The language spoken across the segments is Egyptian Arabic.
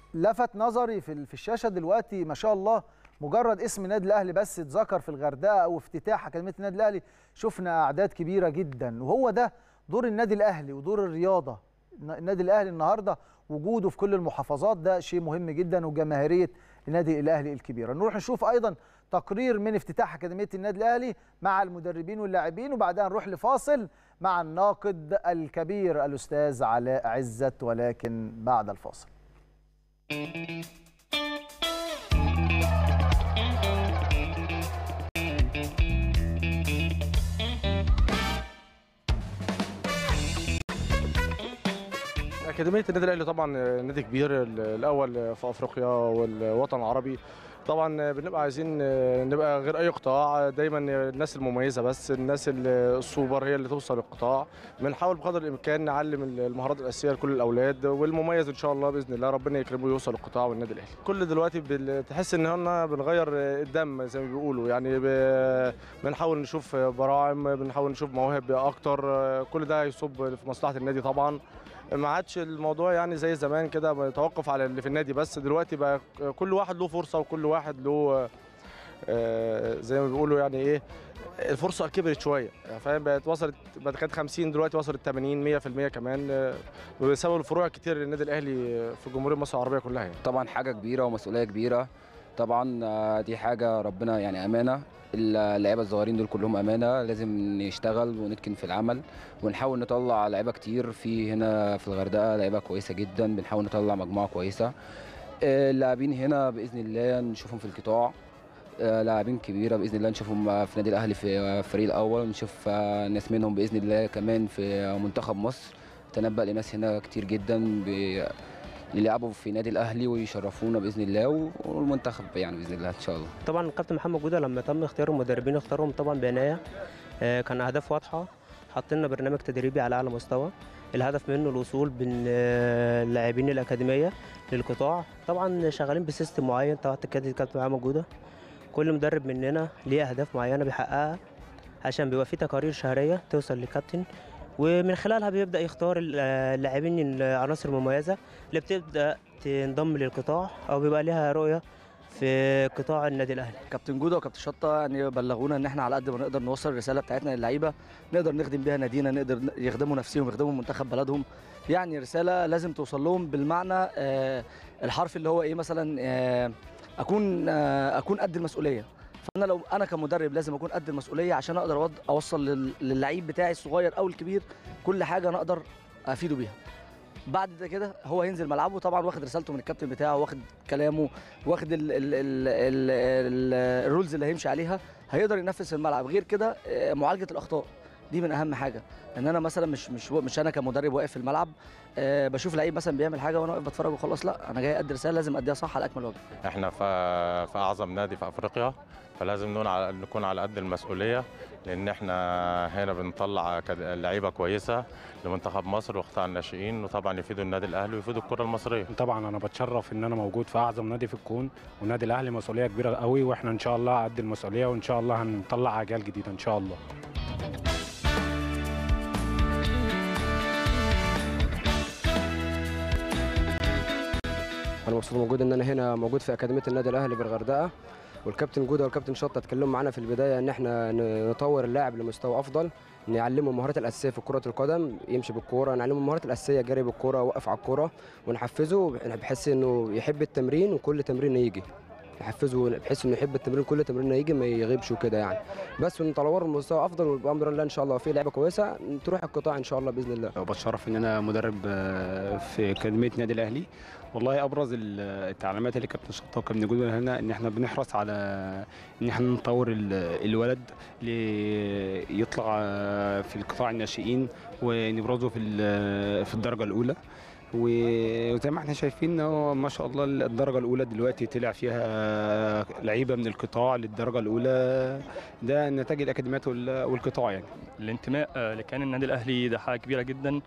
لفت نظري في في الشاشه دلوقتي ما شاء الله مجرد اسم النادي الاهلي بس اتذكر في الغردقه او افتتاح اكاديميه النادي الاهلي شفنا اعداد كبيره جدا وهو ده دور النادي الاهلي ودور الرياضه النادي الاهلي النهارده وجوده في كل المحافظات ده شيء مهم جدا وجماهيريه النادي الاهلي الكبيره نروح نشوف ايضا تقرير من افتتاح اكاديميه النادي الاهلي مع المدربين واللاعبين وبعدها نروح لفاصل مع الناقد الكبير الاستاذ علاء عزت ولكن بعد الفاصل أكاديمية النادي الأهلي طبعا نادي كبير الأول في أفريقيا والوطن العربي طبعا بنبقى عايزين نبقى غير أي قطاع دايما الناس المميزة بس الناس السوبر هي اللي توصل للقطاع بنحاول بقدر الإمكان نعلم المهارات الأساسية لكل الأولاد والمميز إن شاء الله بإذن الله ربنا يكرمه يوصل للقطاع والنادي الأهلي كل دلوقتي بتحس إن احنا بنغير الدم زي ما بيقولوا يعني بنحاول نشوف براعم بنحاول نشوف مواهب أكتر كل ده يصب في مصلحة النادي طبعا ما عادش الموضوع يعني زي زمان كده بيتوقف على اللي في النادي بس دلوقتي بقى كل واحد له فرصه وكل واحد له زي ما بيقولوا يعني ايه الفرصه كبرت شويه فاهم بقت وصلت بقت كانت 50 دلوقتي وصلت 80 100% كمان بسبب الفروع الكتير للنادي الاهلي في جمهوريه مصر العربيه كلها يعني. طبعا حاجه كبيره ومسؤوليه كبيره طبعا دي حاجه ربنا يعني امانه اللعيبه الصغيرين دول كلهم امانه لازم نشتغل ونتكن في العمل ونحاول نطلع لعيبه كتير في هنا في الغردقه لعيبه كويسه جدا بنحاول نطلع مجموعه كويسه اللاعبين هنا باذن الله نشوفهم في القطاع لاعبين كبيره باذن الله نشوفهم في نادي الاهلي في الفريق الاول نشوف ناس منهم باذن الله كمان في منتخب مصر تنبأ لناس هنا كتير جدا يلعبوا في نادي الاهلي ويشرفونا باذن الله والمنتخب يعني باذن الله ان شاء الله طبعا الكابتن محمد جوده لما تم اختيار المدربين اختارهم طبعا بعنايه كان اهداف واضحه حط لنا برنامج تدريبي على اعلى مستوى الهدف منه الوصول باللاعبين الاكاديميه للقطاع طبعا شغالين بسيستم معين تحت قياده الكابتن محمد جوده كل مدرب مننا ليه اهداف معينه بيحققها عشان بيبقى في تقارير شهريه توصل للكابتن ومن خلالها بيبدا يختار اللاعبين العناصر المميزه اللي بتبدا تنضم للقطاع او بيبقى لها رؤيه في قطاع النادي الاهلي كابتن جوده وكابتن شطه يعني بلغونا ان احنا على قد ما نقدر نوصل الرساله بتاعتنا للعيبه نقدر نخدم بيها نادينا نقدر يخدموا نفسهم يخدموا منتخب بلدهم يعني رساله لازم توصل لهم بالمعنى آه الحرف اللي هو ايه مثلا آه اكون آه اكون قد المسؤوليه فانا لو انا كمدرب لازم اكون قد المسؤوليه عشان اقدر اوصل للعيب بتاعي الصغير او الكبير كل حاجه انا اقدر افيده بيها بعد ده كده هو هينزل ملعبه طبعا واخد رسالته من الكابتن بتاعه واخد كلامه واخد ال ال ال ال ال الرولز اللي هيمشي عليها هيقدر ينفذ في الملعب غير كده معالجه الاخطاء دي من اهم حاجه ان انا مثلا مش مش مش انا كمدرب واقف في الملعب أه بشوف لعيب مثلا بيعمل حاجه وانا واقف بتفرج وخلاص لا انا جاي ادي رساله لازم اديها صح على اكمل وجه احنا في في اعظم نادي في افريقيا فلازم نكون على نكون على قد المسؤوليه لان احنا هنا بنطلع لعيبه كويسه لمنتخب مصر وقطاع الناشئين وطبعا يفيدوا النادي الاهلي ويفيدوا الكره المصريه طبعا انا بتشرف ان انا موجود في اعظم نادي في الكون والنادي الاهلي مسؤوليه كبيره قوي واحنا ان شاء الله قد المسؤوليه وان شاء الله هنطلع اجيال جديده ان شاء الله انا مبسوط موجود ان انا هنا موجود في اكاديميه النادي الاهلي بالغردقه والكابتن جوده والكابتن شطه اتكلموا معانا في البدايه ان احنا نطور اللاعب لمستوى افضل نعلمه المهارات الاساسيه في كره القدم يمشي بالكوره نعلمه المهارات الاساسيه جري بالكوره وقف على الكوره ونحفزه بحيث انه يحب التمرين وكل تمرين يجي نحفزه بحيث انه يحب التمرين كل تمرين يجي ما يغيبش وكده يعني بس ونطور المستوى افضل وبامر الله ان شاء الله في لعبه كويسه تروح القطاع ان شاء الله باذن الله وبتشرف ان انا مدرب في اكاديميه نادي الاهلي والله ابرز التعليمات اللي كابتن شطه وكابتن جود هنا ان احنا بنحرص على ان احنا نطور الولد ليطلع في القطاع الناشئين ونبرزه في في الدرجه الاولى وزي ما احنا شايفين هو ما شاء الله الدرجه الاولى دلوقتي طلع فيها لعيبه من القطاع للدرجه الاولى ده نتاج الاكاديميات والقطاع يعني الانتماء لكيان النادي الاهلي ده حاجه كبيره جدا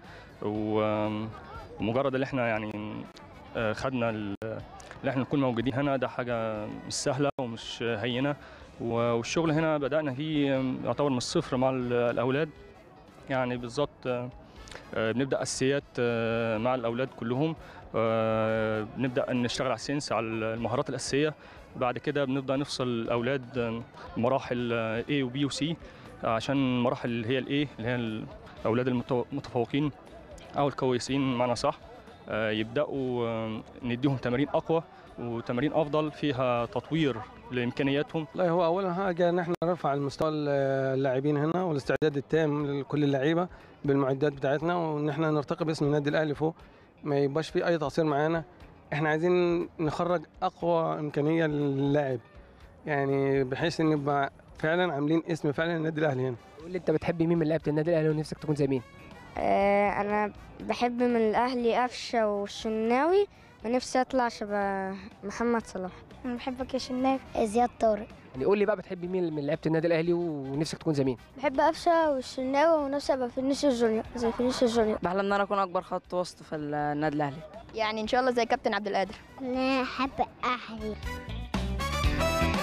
ومجرد اللي احنا يعني خدنا اللي احنا نكون موجودين هنا ده حاجه مش سهله ومش هينه والشغل هنا بدانا فيه يعتبر من الصفر مع الاولاد يعني بالظبط آه، بنبدا اساسيات آه، مع الاولاد كلهم آه، بنبدا نشتغل على السنس على المهارات الاساسيه بعد كده بنبدا نفصل الاولاد آه، مراحل آه، A و B و C عشان المراحل اللي هي الاي اللي هي الاولاد المتو- المتفوقين او الكويسين معنى صح آه، يبداوا آه، نديهم تمارين اقوى وتمارين افضل فيها تطوير لامكانياتهم والله هو اول حاجه ان احنا نرفع المستوى اللاعبين هنا والاستعداد التام لكل اللعيبه بالمعدات بتاعتنا وان احنا نرتقي باسم النادي الاهلي فوق ما يبقاش في اي تقصير معانا احنا عايزين نخرج اقوى امكانيه للاعب يعني بحيث ان نبقى فعلا عاملين اسم فعلا النادي الاهلي هنا قول لي انت بتحب مين من لعيبه النادي الاهلي ونفسك تكون زي مين آه، انا بحب من الاهلي قفشه والشناوي ونفسي اطلع شبه محمد صلاح انا بحبك يا شناوي زياد طارق يعني قول لي بقى بتحب مين من لعيبه النادي الاهلي ونفسك تكون زي مين بحب قفشه والشناوي ونفسي ابقى فينيسيوس جونيور زي فينيسيوس جونيور بحلم ان انا اكون اكبر خط وسط في النادي الاهلي يعني ان شاء الله زي كابتن عبد القادر انا احب اهلي